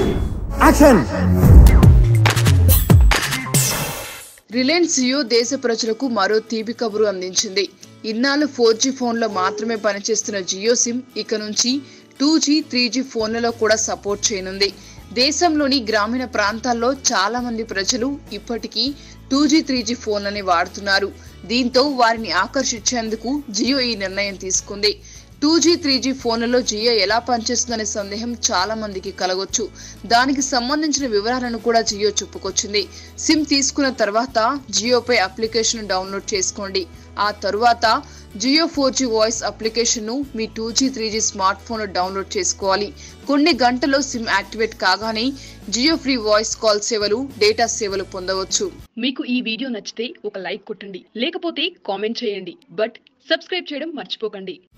action Reliance Jio దేశ ప్రజలకు మరో తీపి కబురు అందించింది ఇన్నాళ్ళు ఫోర్ జీ ఫోన్లో మాత్రమే పనిచేస్తున్న జియో సిమ్ ఇక నుంచి టూ జీ త్రీ జీ ఫోన్లలో కూడా సపోర్ట్ చేయనుంది దేశంలోని గ్రామీణ ప్రాంతాల్లో చాలా మంది ప్రజలు ఇప్పటికీ టూ జీ త్రీ జీ ఫోన్లని వాడుతున్నారు దీంతో వారిని ఆకర్షించేందుకు జియో ఈ నిర్ణయం తీసుకుంది టూ జీ త్రీ జీ ఫోన్లలో జియో ఎలా పనిచేస్తుందనే సందేహం చాలా మందికి కలగొచ్చు దానికి సంబంధించిన వివరాలను కూడా జియో చెప్పుకొచ్చింది సిమ్ తీసుకున్న తర్వాత జియోపై అప్లికేషన్ డౌన్లోడ్ చేసుకోండి ఆ తరువాత Jio four G voice application ను మీ two G three G smart phone download చేసుకోవాలి కొన్ని గంటల్లో సిమ్ యాక్టివేట్ కాగానే జియో ఫ్రీ వాయిస్ కాల్ సేవలు డేటా సేవలు పొందవచ్చు మీకు ఈ వీడియో నచ్చితే ఒక లైక్ కొట్టండి లేకపోతే కామెంట్ చేయండి బట్ సబ్స్క్రైబ్ చేయడం మర్చిపోకండి